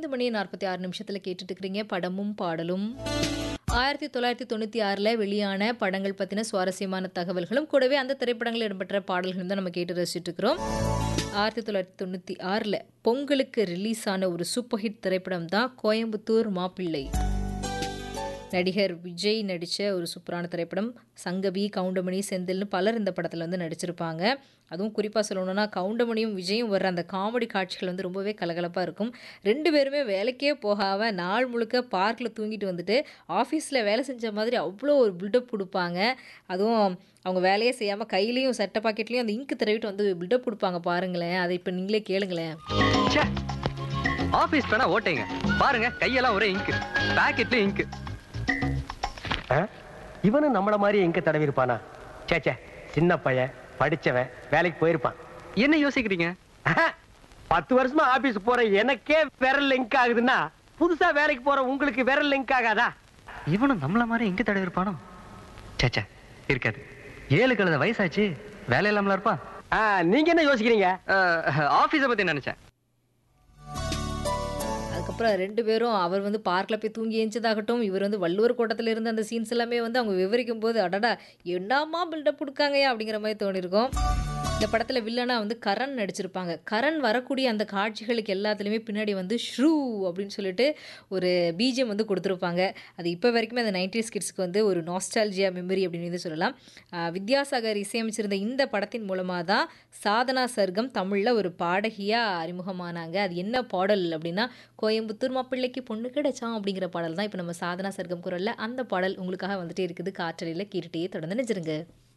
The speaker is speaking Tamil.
மணி நாற்பத்தி ஆறு நிமிஷத்தில் கேட்டுட்டு இருக்கிறீங்க படமும் பாடலும் ஆயிரத்தி தொள்ளாயிரத்தி தொண்ணூற்றி ஆறில் வெளியான படங்கள் பற்றின சுவாரஸ்யமான தகவல்களும் கூடவே அந்த திரைப்படங்களில் இடம்பெற்ற பாடல்களும் தான் நம்ம கேட்டு ரசிச்சுட்டு இருக்கிறோம் ஆயிரத்தி தொள்ளாயிரத்தி தொண்ணூற்றி ஆறில் பொங்கலுக்கு ரிலீஸ் ஆன ஒரு சூப்பர் ஹிட் திரைப்படம் தான் கோயம்புத்தூர் மாப்பிள்ளை நடிகர் விஜய் நடித்த ஒரு சூப்பரான திரைப்படம் சங்கவி கவுண்டமணி செந்தில்னு பலர் இந்த படத்தில் வந்து நடிச்சிருப்பாங்க அதுவும் குறிப்பாக சொல்லணும்னா கவுண்டமணியும் விஜயும் வர்ற அந்த காமெடி காட்சிகள் வந்து ரொம்பவே கலகலப்பாக இருக்கும் ரெண்டு பேருமே வேலைக்கே போகாமல் நாள் முழுக்க பார்க்கில் தூங்கிட்டு வந்துட்டு ஆஃபீஸில் வேலை செஞ்ச மாதிரி அவ்வளோ ஒரு பில்டப் கொடுப்பாங்க அதுவும் அவங்க வேலையே செய்யாமல் கையிலையும் சட்டை பாக்கெட்லேயும் அந்த இங்கு தடவிட்டு வந்து பில்டப் கொடுப்பாங்க பாருங்களேன் அதை இப்போ நீங்களே கேளுங்களேன் ச்சே ஆபீஸ் பேனா ஓட்டைங்க பாருங்க கையெல்லாம் ஒரே இங்கு பாக்கெட்ல இங்கு ஆ? இவனும் நம்மள மாதிரி எங்க தடவி இருப்பானா சே சே சின்ன பையன் படிச்சவன் வேலைக்கு போயிருப்பான் என்ன யோசிக்கிறீங்க ஆஹா, பத்து வருஷமா ஆபீஸ் போற எனக்கே விரல் லிங்க் ஆகுதுன்னா புதுசா வேலைக்கு போற உங்களுக்கு விரல் லிங்க் ஆகாதா இவனும் நம்மள மாதிரி எங்க தடவி இருப்பானோ சேச்சே இருக்காது ஏழு கழுத வயசாச்சு வேலை இல்லாமல இருப்பான் ஆ, நீங்க என்ன யோசிக்கிறீங்க ஆபீஸ பத்தி நினைச்சேன் அதுக்கப்புறம் ரெண்டு பேரும் அவர் வந்து பார்க்கில் போய் தூங்கி எழுந்ததாகட்டும் இவர் வந்து வள்ளுவர் கோட்டத்தில் இருந்த அந்த சீன்ஸ் எல்லாமே வந்து அவங்க விவரிக்கும் போது அடடா என்னமா பில்டப் கொடுக்காங்கயா அப்படிங்கிற மாதிரி தோணிருக்கும் இந்த படத்தில் வில்லனா வந்து கரண் நடிச்சிருப்பாங்க கரண் வரக்கூடிய அந்த காட்சிகளுக்கு எல்லாத்துலேயுமே பின்னாடி வந்து ஷ்ரூ அப்படின்னு சொல்லிட்டு ஒரு பிஜிஎம் வந்து கொடுத்துருப்பாங்க அது இப்போ வரைக்குமே அந்த நைன்டிஸ் கிட்ஸ்க்கு வந்து ஒரு நாஸ்டாலஜியா மெமரி அப்படின்னு வந்து சொல்லலாம் ஆஹ் வித்யாசாகர் இசையமைச்சிருந்த இந்த படத்தின் மூலமாக தான் சாதனா சர்க்கம் தமிழில் ஒரு பாடகியாக அறிமுகமானாங்க அது என்ன பாடல் அப்படின்னா கோயம்புத்தூர் மாப்பிள்ளைக்கு பொண்ணு கிடைச்சான் அப்படிங்கிற பாடல் தான் இப்போ நம்ம சாதனா சர்க்கம் குரலில் அந்த பாடல் உங்களுக்காக வந்துட்டே இருக்குது காற்றலையில் கேட்டுட்டே தொடர்ந்து நினைச்சிருங்க